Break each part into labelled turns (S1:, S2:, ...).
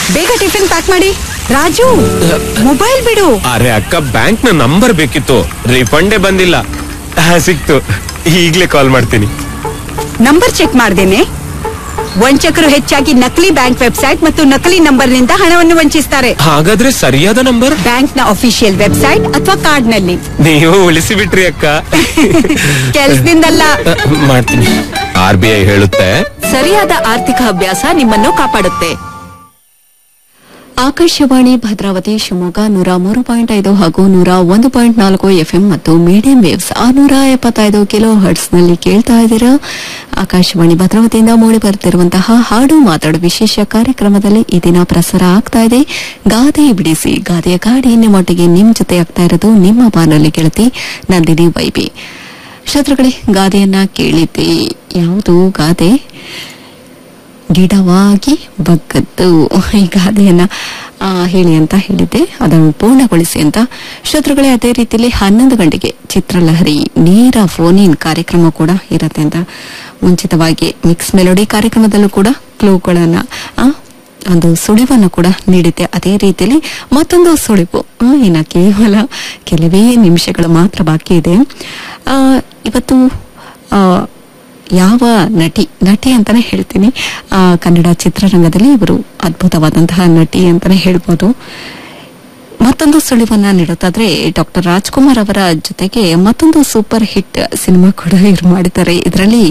S1: ಬೇಗ tiffin pack ಮಾಡಿ Raju mobile ಬಿಡು
S2: ಅರೆ ಅಕ್ಕ ಬ್ಯಾಂಕ್ ನ ನಂಬರ್ ಬೇಕಿತ್ತು ರಿಫಂಡೇ ಬಂದಿಲ್ಲ ಆ, ಸಿಕ್ತು ಈಗ್ಲೇ ಕಾಲ್ ಮಾಡ್ತೀನಿ
S1: ನಂಬರ್ ಚೆಕ್ ಮಾಡ್ದೇನೆ ವಂಚಕರು ಹೆಚ್ಚಾಗಿ ನಕಲಿ ಬ್ಯಾಂಕ್ ವೆಬ್ಸೈಟ್ ಮತ್ತು ನಕಲಿ ನಂಬರ್ನಿಂದ ಹಣವನ್ನು ವಂಚಿಸ್ತಾರೆ
S2: ಹಾಗಾದ್ರೆ ಸರಿಯಾದ ನಂಬರ್
S1: ಬ್ಯಾಂಕ್ ನ ಅಫಿಷಿಯಲ್ ವೆಬ್ಸೈಟ್ ಅಥವಾ ಕಾರ್ಡ್ ನಲ್ಲಿ
S2: ನೀವು ಉಳಿಸಿ ಬಿಟ್ರಿ ಅಕ್ಕ
S1: ಕೆಲ್ಸದಿಂದಲ್ಲ
S2: ಆ, ಮಾಡ್ತೀನಿ ಆರ್ ಬಿ ಐ ಹೇಳುತ್ತೆ
S3: ಸರಿಯಾದ ಆರ್ಥಿಕ ಅಭ್ಯಾಸ ನಿಮ್ಮನ್ನು ಕಾಪಾಡುತ್ತೆ ಆಕಾಶವಾಣಿ ಭದ್ರಾವತಿ ಶಿವಮೊಗ್ಗ ನೂರ ಮೂರು ಪಾಯಿಂಟ್ ಐದು ಹಾಗೂ ನೂರ ಒಂದು ಪಾಯಿಂಟ್ ನಾಲ್ಕು ಎಫ್ಎಂ ಮತ್ತು ಮೀಡಿಯಂ ವೇವ್ಸ್ ಆರ್ನೂರ ಎಪ್ಪತ್ತೈದು ಕಿಲೋ ಹರ್ಟ್ಸ್ನಲ್ಲಿ ಕೇಳ್ತಾ ಇದ್ದೀರಾ ಆಕಾಶವಾಣಿ ಭದ್ರಾವತಿಯಿಂದ ಮೂಡಿ ಬರುತ್ತಿರುವಂತಹ ಹಾಡು ಮಾತಾಡು ವಿಶೇಷ ಕಾರ್ಯಕ್ರಮದಲ್ಲಿ ಈ ದಿನ ಪ್ರಸಾರ ಆಗ್ತಾ ಇದೆ ಗಾದೆ ಬಿಡಿಸಿ ಗಾದೆಯ ಗಾಡಿ ನಿಮ್ಮೊಟ್ಟಿಗೆ ನಿಮ್ ಜೊತೆ ಆಗ್ತಾ ಇರೋದು ನಿಮ್ಮ ಬಾನಲ್ಲಿ ಗೆಳತಿ ನಂದಿನಿ ವೈಬಿ ಶತ್ರುಗಳೇ ಗಾದೆಯನ್ನ ಕೇಳಿದ್ದೆ ಯಾವುದು ಗಾದೆ ಗಿಡವಾಗಿ ಬಗ್ಗದ್ದು ಈ ಗಾದೆಯನ್ನ ಆ, ಹೇಳಿ ಅಂತ ಹೇಳಿದ್ದೆ ಅದನ್ನು ಪೂರ್ಣಗೊಳಿಸಿ ಅಂತ ಶತ್ರುಗಳೇ ಅದೇ ರೀತಿಯಲ್ಲಿ ಹನ್ನೊಂದು ಗಂಟೆಗೆ ಚಿತ್ರಲಹರಿ ನೇರ ಫೋನ್ ಇನ್ ಕಾರ್ಯಕ್ರಮ ಕೂಡ ಇರುತ್ತೆ ಅಂತ ಮುಂಚಿತವಾಗಿ ಮಿಕ್ಸ್ ಮೆಲೋಡಿ ಕಾರ್ಯಕ್ರಮದಲ್ಲೂ ಕೂಡ ಕ್ಲೂಗಳನ್ನ ಆ, ಒಂದು ಸುಳಿವನ್ನು ಕೂಡ ನೀಡಿದ್ದೆ ಅದೇ ರೀತಿಯಲ್ಲಿ ಮತ್ತೊಂದು ಸುಳಿವು ಆ, ಇನ್ನ ಕೇವಲ ಕೆಲವೇ ನಿಮಿಷಗಳು ಮಾತ್ರ ಬಾಕಿ ಇದೆ ಆ, ಇವತ್ತು ಆ, ಯಾವ ನಟಿ ನಟಿ ಅಂತಾನೆ ಹೇಳ್ತೀನಿ ಆ, ಕನ್ನಡ ಚಿತ್ರರಂಗದಲ್ಲಿ ಇವರು ಅದ್ಭುತವಾದಂತಹ ನಟಿ ಅಂತಾನೆ ಹೇಳ್ಬೋದು ಮತ್ತೊಂದು ಸುಳಿವನ್ನ ನೀಡುತ್ತಾದ್ರೆ ಡಾಕ್ಟರ್ ರಾಜ್ಕುಮಾರ್ ಅವರ ಜೊತೆಗೆ ಮತ್ತೊಂದು ಸೂಪರ್ ಹಿಟ್ ಸಿನಿಮಾ ಕೂಡ ಇವ್ರು ಮಾಡಿದ್ದಾರೆ ಇದರಲ್ಲಿ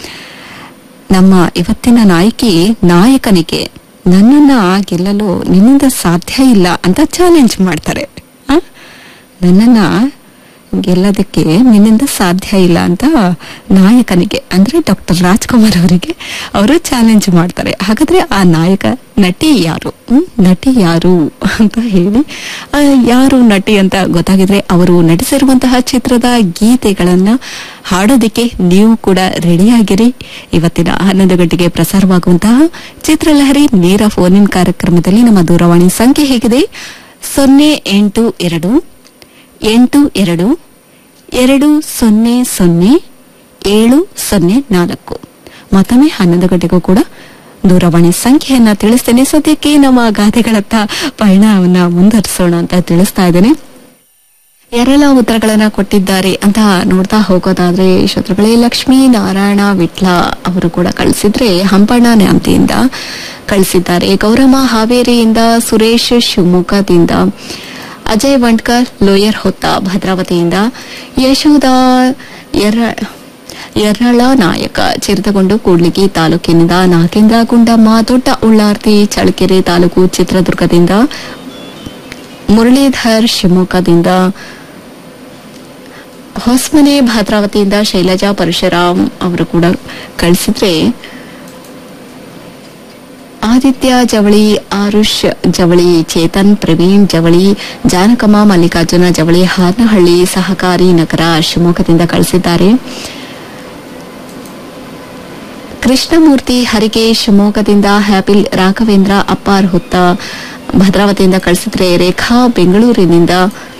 S3: ನಮ್ಮ ಇವತ್ತಿನ ನಾಯಕಿ ನಾಯಕನಿಗೆ ನನ್ನನ್ನ ಗೆಲ್ಲಲು ನಿನ್ನಿಂದ ಸಾಧ್ಯ ಇಲ್ಲ ಅಂತ ಚಾಲೆಂಜ್ ಮಾಡ್ತಾರೆ ಆ? ನನ್ನನ್ನ ಗೆಲ್ಲೋದಕ್ಕೆ ನಿನ್ನಿಂದ ಸಾಧ್ಯ ಇಲ್ಲ ಅಂತ ನಾಯಕನಿಗೆ ಅಂದ್ರೆ ಡಾಕ್ಟರ್ ರಾಜ್ಕುಮಾರ್ ಅವರಿಗೆ ಅವರು ಚಾಲೆಂಜ್ ಮಾಡ್ತಾರೆ ಹಾಗಾದ್ರೆ ಆ ನಾಯಕ ನಟಿ ಯಾರು ಹ್ಮ್? ನಟಿ ಯಾರು ಅಂತ ಹೇಳಿ ಆ, ಯಾರು ನಟಿ ಅಂತ ಗೊತ್ತಾಗಿದ್ರೆ ಅವರು ನಟಿಸಿರುವಂತಹ ಚಿತ್ರದ ಗೀತೆಗಳನ್ನ ಹಾಡೋದಕ್ಕೆ ನೀವು ಕೂಡ ರೆಡಿಯಾಗಿರಿ ಇವತ್ತಿನ ಹನ್ನೊಂದು ಗಂಟೆಗೆ ಪ್ರಸಾರವಾಗುವಂತಹ ಚಿತ್ರಲಹರಿ ನೇರ ಫೋನ್ ಇನ್ ಕಾರ್ಯಕ್ರಮದಲ್ಲಿ ನಮ್ಮ ದೂರವಾಣಿ ಸಂಖ್ಯೆ ಹೇಗಿದೆ ಸೊನ್ನೆ ಎಂಟು ಎರಡು ಎಂಟು ಎರಡು ಎರಡು ಸೊನ್ನೆ ಸೊನ್ನೆ ಏಳು ಸೊನ್ನೆ ನಾಲ್ಕು ಮತ್ತೊಮ್ಮೆ ಹನ್ನೊಂದು ಗಂಟೆಗೂ ಕೂಡ ದೂರವಾಣಿ ಸಂಖ್ಯೆಯನ್ನ ತಿಳಿಸ್ತೇನೆ ಸದ್ಯಕ್ಕೆ ನಮ್ಮ ಗಾದೆಗಳತ್ತ ಪಯಣವನ್ನ ಮುಂದುವರಿಸೋಣ ಅಂತ ತಿಳಿಸ್ತಾ ಇದ್ದೇನೆ ಯಾರೆಲ್ಲ ಉತ್ತರಗಳನ್ನ ಕೊಟ್ಟಿದ್ದಾರೆ ಅಂತ ನೋಡ್ತಾ ಹೋಗೋದಾದ್ರೆ ಶತ್ರುಗಳೇ ಲಕ್ಷ್ಮೀ ನಾರಾಯಣ ವಿಟ್ಲ ಅವರು ಕೂಡ ಕಳಿಸಿದ್ರೆ ಹಂಪಣ್ಣ ನ್ಯಾಮತಿಯಿಂದ ಕಳಿಸಿದ್ದಾರೆ ಗೌರಮ್ಮ ಹಾವೇರಿಯಿಂದ ಸುರೇಶ್ ಶಿವಮೊಗ್ಗದಿಂದ ಅಜಯ್ ವಂಟ್ಕರ್ ಲೋಯರ್ ಹೊತ್ತ ಭದ್ರಾವತಿಯಿಂದ ಯಶೋಧ ಎರ ಯರ್ರಳ ನಾಯಕ ಚಿರತಗೊಂಡು ಕೂಡ್ಲಿಗಿ ತಾಲೂಕಿನಿಂದ ನಾಗೇಂದ್ರ ಗುಂಡಮ್ಮ ದೊಡ್ಡ ಉಳ್ಳಾರ್ತಿ ಚಳ್ಳಕೆರೆ ತಾಲೂಕು ಚಿತ್ರದುರ್ಗದಿಂದ ಮುರಳೀಧರ್ ಶಿವಮೊಗ್ಗದಿಂದ ಹೊಸಮನೆ ಭದ್ರಾವತಿಯಿಂದ ಶೈಲಜಾ ಪರಶುರಾಮ್ ಅವರು ಕೂಡ ಕಳಿಸಿದ್ರೆ ಆದಿತ್ಯ ಜವಳಿ ಆರುಷ್ ಜವಳಿ ಚೇತನ್ ಪ್ರವೀಣ್ ಜವಳಿ ಜಾನಕಮ್ಮ ಮಲ್ಲಿಕಾರ್ಜುನ ಜವಳಿ ಹಾರನಹಳ್ಳಿ ಸಹಕಾರಿ ನಗರ ಶಿವಮೊಗ್ಗದಿಂದ ಕಳಿಸಿದ್ದಾರೆ ಕೃಷ್ಣಮೂರ್ತಿ ಹರಿಗೆ ಶಿವಮೊಗ್ಗದಿಂದ ಹ್ಯಾಪಿಲ್ ರಾಘವೇಂದ್ರ ಅಪ್ಪಾರ್ ಹುತ್ತ ಭದ್ರಾವತಿಯಿಂದ ಕಳಿಸಿದ್ರೆ ರೇಖಾ ಬೆಂಗಳೂರಿನಿಂದ